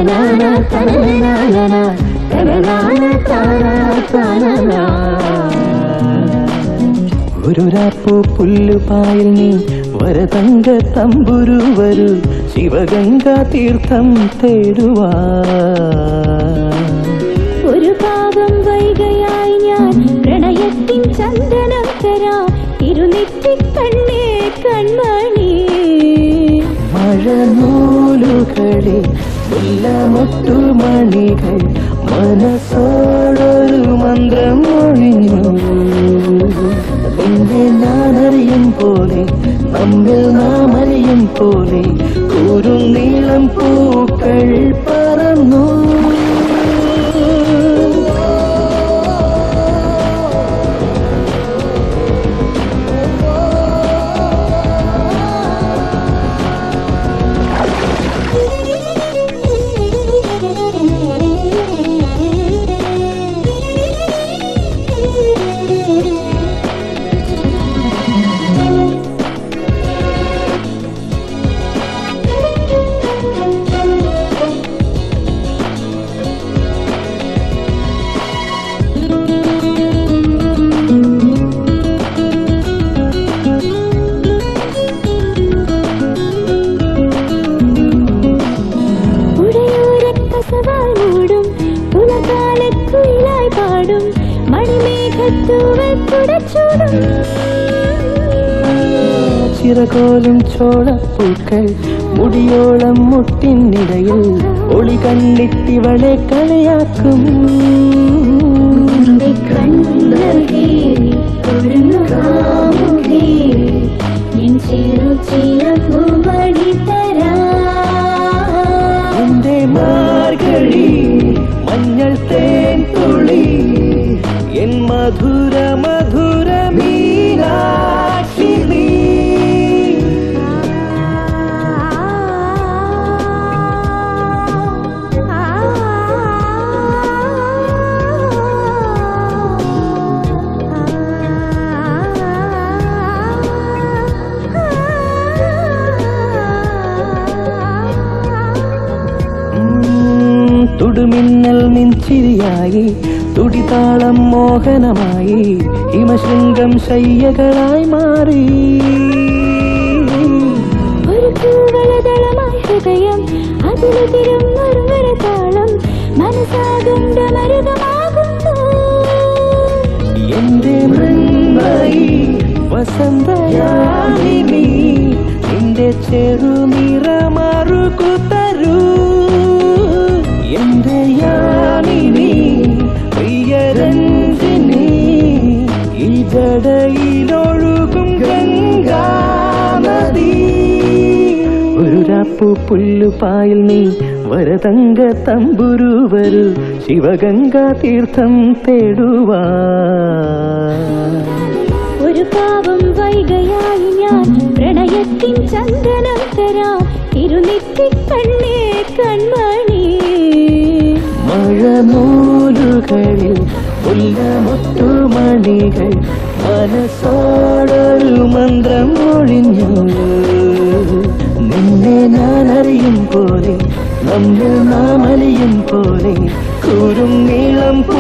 തനനാന തനനാന തനനാന താനാ താനാ ഒരു രാപ്പു പുല്ലുപായിൽ നീ വരതങ്ക തമ്പുരു വരൂ ശിവഗംഗ തീർത്ഥം തേടുവാ ഒരു പാപം വൈകയായി ഞാൻ പ്രണയത്തിൻ ചന്ദനം തരാം തിരുനെറ്റി കണ്ണേ കൺമണി മഴനൂലുകളിൽ മുല്ലമൊട്ടുമണികൾ മനസ്സോടൊരു മന്ത്രം ഒഴിഞ്ഞു പിന്നെ ഞാനറിയും പോലെ നമ്മിൽ നാം അറിയും പോലെ കൂറും നീളം പൂക്കൾ പറന്നു ഉടയോരക്കസവാൽ മൂടും പുലകാലക്കുയിലായി പാടും മണിമേഘത്തൂവൽ കുടച്ചൂടും ചിറകോലും ചോളപ്പൂക്കൾ മുടിയോളം മുട്ടിനിടയിൽ ഒളി കണ്ണിട്ടിവളെ കളിയാക്കും നിന്റെ കണ്ണഴകേ, തൊഴുന്നു കാമുകേ, നിൻ ചെറുചിലമ്പുമണി തരാം. എന്റെ മാർഗഴി മഞ്ഞൾ തേൻ തുളി എൻ മധുര മധുര മീനാക്ഷി നീ ഉം, തുടുമിന്നൽ മിഞ്ചിരിയായി തുടിതാളം മോഹനമായി ഹിമശൃംഗം ശയ്യകളായി മാറി ഒരു കൂവളദളമായി ഹൃദയം അതിലുതിരും മറുമര താളം മനസ്സാകുണ്ട മരുതമാകുന്നു എന്റെ മൃന്മയി വസന്തയാമിനി നിന്റെ ചെറുനിറമറുകു തരൂ എന്റെ യാമിനി പ്രിയരഞ്ജിനി ഈ ജടയിലൊഴുകും ഗംഗാനദി ഒരു രാപ്പു പുല്ലുപായിൽ നീ വരതങ്ക തമ്പുരു വരൂ ശിവഗംഗാ തീർത്ഥം തേടുവാ ഒരു പാവം വൈകയായി ഞാൻ പ്രണയത്തിൻ ചന്ദനം തരാം തിരുനെറ്റി കണ്ണേ കൺമണി മഴനൂലുകളിൽ മുല്ലമുത്തുമണികൾ മനസ്സോടൊരു മന്ത്രം ഒഴിഞ്ഞു നിന്നെ ഞാൻ അറിയും പോലെ നമ്മൾ നാം അറിയും പോലെ കൂറും നീളം പൂ